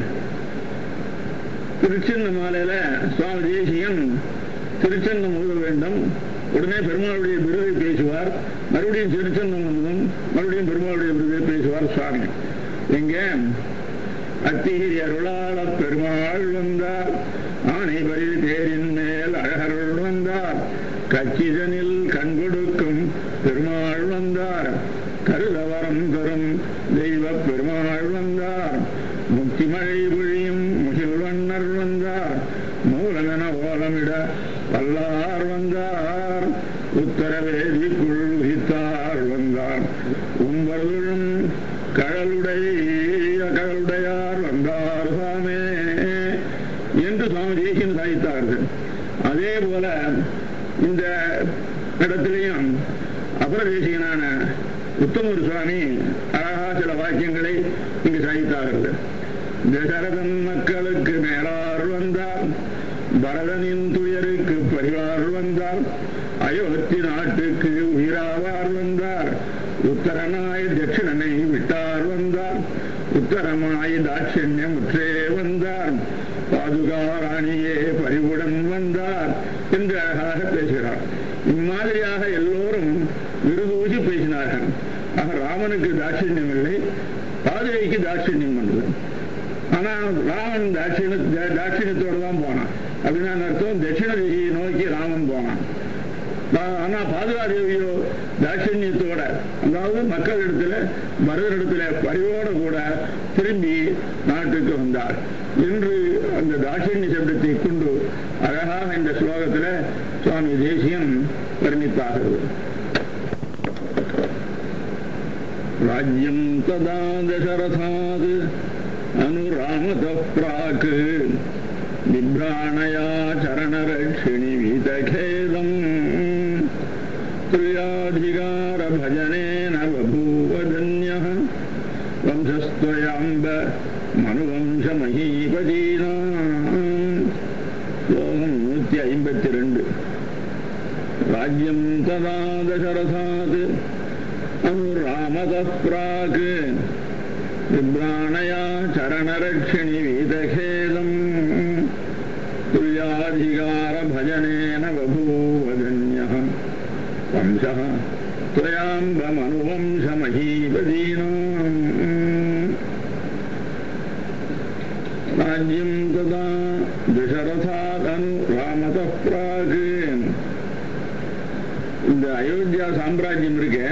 திருச்சின்ன மாலையில சுவாமி தேசிகன் திருச்செந்தம் ஊத வேண்டும் உடனே பெருமாளுடைய விருதை பேசுவார் மறுபடியும் திருச்செந்தம் ஊதும் மறுபடியும் பெருமாளுடைய விருதை பேசுவார் சுவாமி எங்க அத்திகிரி அருளாள பெருமாள் வந்தார் ஆனை பரி தேரின் மேல் அழகருள் வந்தார் கச்சிதனில் கண் கொடுக்கும் பெருமாள் வந்தார் கருதவரம் தரும் தெய்வ பெருமாள் வந்தார் முக்தி மழை பொழியும் முகில் வண்ணர் வந்தார் மூலமென ஓலமிட வல்லார் வந்தார் உத்தரவேதிக்குள் உதித்தார் வந்தார் உம்பருளும் கழலுடைய கழலுடையார் வந்தார் சாமே என்று சுவாமி தேசியன் சாதித்தார்கள் அதே போல இந்த இடத்திலையும் அபரதேசியனான உத்தமர் சுவாமி அழகா சில வாக்கியங்களை இங்கு சாதித்தார்கள் தசரதன் மக்களுக்கு மேலார் வந்தார் பரதனின் துயருக்கு பரிவார் வந்தார் அயோத்தி நாட்டுக்கு உயிராவார் வந்தார் உத்தரனாய் தட்சிணனை விட்டார் வந்தார் உத்தரமாய் தாட்சண்யமுற்றே வந்தார் பாதுகாராணியே பரிவுடன் வந்தார் என்று அழகாக பேசுகிறார் இம்மாதிரியாக எல்லோரும் விருதூசி பேசினார்கள் ஆக ராமனுக்கு தாட்சண்யம் இல்லை பாதுகைக்கு தாட்சண்யம் வந்தது ஆனா ராமன் தாட்சிண தாட்சிணத்தோடு தான் போனான் அப்படின்னா அர்த்தம் தட்சிண திசையை நோக்கி ராமன் போனான் ஆனா பாதுகாதேவியோ தாட்சண்யத்தோட அதாவது மக்கள் இடத்துல மருதனிடத்துல பரிவோட கூட திரும்பி நாட்டுக்கு வந்தார் என்று அந்த தாட்சண்ய சப்தத்தை கொண்டு அழகாக இந்த ஸ்லோகத்துல சுவாமி தேசியம் வர்ணித்தாகிறது ராஜ்யம் ததா தசரதாத் அனுராமத பிராக் बिभ्राणया चरणरक्षिणि वीतखेदम् तुल्याधिकारभजनेन बभूवधन्यः वंशस्त्वयाम्ब மனுவம்சமஹீபதீனா ஸ்லோகம் நூத்தி ஐம்பத்தி ரெண்டு ராஜ்யம் ததா தசரதாத் அனுராமத பிராக் விப்ராணயா சரணரட்சிணி வீதகேதம் तुल्याधिकारभजनेन बभूवधन्यः वंशः त्वयाम्बमनुवंशमहीपदीनाम् राज्यं तदा दशरथादनु रामतः प्राक् இந்த அயோத்தியா சாம்ராஜ்யம் இருக்கு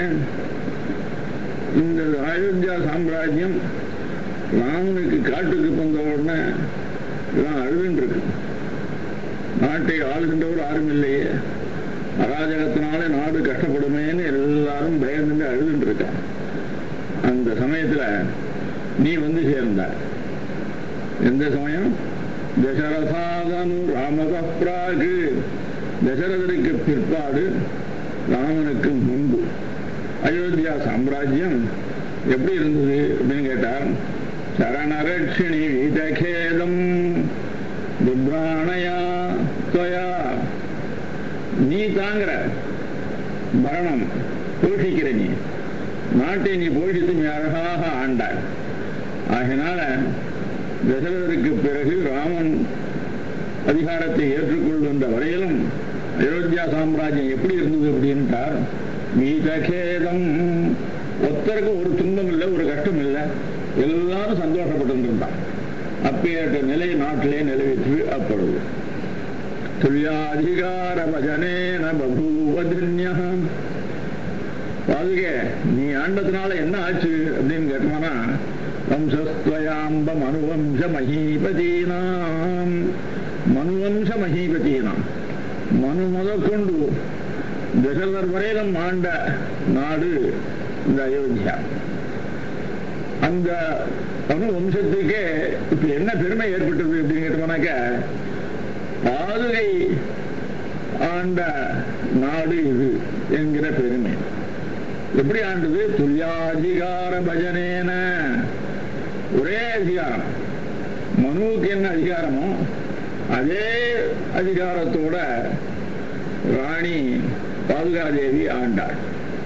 இந்த அயோத்தியா சாம்ராஜ்யம் ராமனுக்கு காட்டுக்கு வந்த உடனே எல்லாம் அழுதுன்னு இருக்கு நாட்டை ஆளுகின்றவர் யாரும் இல்லையே அராஜகத்தினால நாடு கஷ்டப்படுமேன்னு எல்லாரும் பயந்துட்டு அழுதுட்டு இருக்க அந்த சமயத்துல நீ வந்து சேர்ந்த எந்த சமயம் தசரதாதனு ராமதப்ராகு தசரதனுக்கு பிற்பாடு ராமனுக்கு முன்பு அயோத்தியா சாம்ராஜ்யம் எப்படி இருந்தது அப்படின்னு கேட்டார் சரணரட்சிணி வீதகேதம் விப்ராணையா தொயா நீ தாங்கிற மரணம் போஷிக்கிற நீ நாட்டை நீ போஷித்து நீ அழகாக ஆண்டாய் ஆகினால தசரதருக்கு பிறகு ராமன் அதிகாரத்தை ஏற்றுக்கொள்கின்ற வரையிலும் அயோத்தியா சாம்ராஜ்யம் எப்படி இருந்தது அப்படின்ட்டார் மீதகேதம் ஒருத்தருக்கும் ஒரு துன்பம் இல்லை ஒரு கஷ்டம் இல்லை எல்லாரும் சந்தோஷப்பட்டு இருந்தான் அப்பேற்ற நிலை நாட்டிலே நிலவிற்று அப்பொழுது துல்யாதிகார பஜனேன பபூவதன்யா பாதுகே நீ ஆண்டதுனால என்ன ஆச்சு அப்படின்னு கேட்டோம்னா வம்சஸ்துவயாம்ப மனுவம்ச மகீபதீனாம் மனுவம்ச மகீபதீனாம் மனு முதற்கொண்டு தசரதர் வரையிலும் ஆண்ட நாடு இந்த அயோத்தியா அந்த அணு வம்சத்துக்கே இப்ப என்ன பெருமை ஏற்பட்டது அப்படின்னு கேட்டோம்னாக்க பாதுகை ஆண்ட நாடு இது என்கிற பெருமை எப்படி ஆண்டது துல்யாதிகார பஜனேன ஒரே அதிகாரம் மனுவுக்கு என்ன அதிகாரமோ அதே அதிகாரத்தோட ராணி பாதுகாதேவி ஆண்டாள்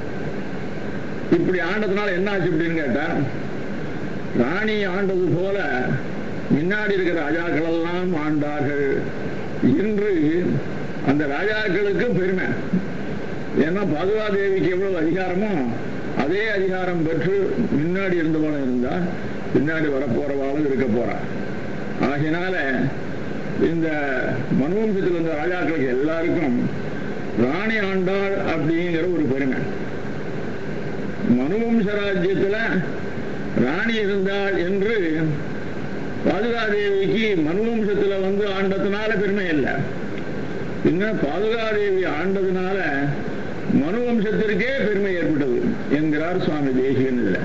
இப்படி ஆண்டதுனால என்ன ஆச்சு அப்படின்னு கேட்டா ராணி ஆண்டது போல முன்னாடி இருக்கிற ராஜாக்கள் எல்லாம் ஆண்டார்கள் இன்று அந்த ராஜாக்களுக்கும் பெருமை ஏன்னா பாதுகாதேவிக்கு எவ்வளவு அதிகாரமோ அதே அதிகாரம் பெற்று முன்னாடி இருந்தவளும் இருந்தா பின்னாடி வரப்போறவாளும் இருக்க போறா ஆகினால இந்த மனுவம்சத்தில் இருந்த ராஜாக்களுக்கு எல்லாருக்கும் ராணி ஆண்டாள் அப்படிங்கிற ஒரு பெருமை மனுவம்ச ராஜ்யத்துல ராணி இருந்தாள் என்று பாதுகாதேவிக்கு மனுவம்சத்துல வந்து ஆண்டதுனால பெருமை இல்லை பின்ன பாதுகாதேவி ஆண்டதுனால மனுவம்சத்திற்கே பெருமை ஏற்பட்டது என்கிறார் சுவாமி தேசிகன் இதுல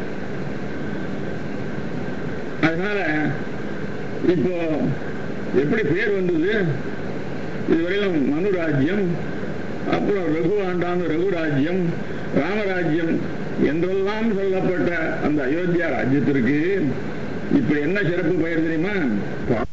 அதனால இப்போ எப்படி பேர் வந்தது இதுவரையிலும் மனு ராஜ்யம் அப்புறம் ரகு ஆண்டான் ரகுராஜ்யம் ராமராஜ்யம் என்றெல்லாம் சொல்லப்பட்ட அந்த அயோத்தியா ராஜ்யத்திற்கு இப்ப என்ன சிறப்பு பெயர் தெரியுமா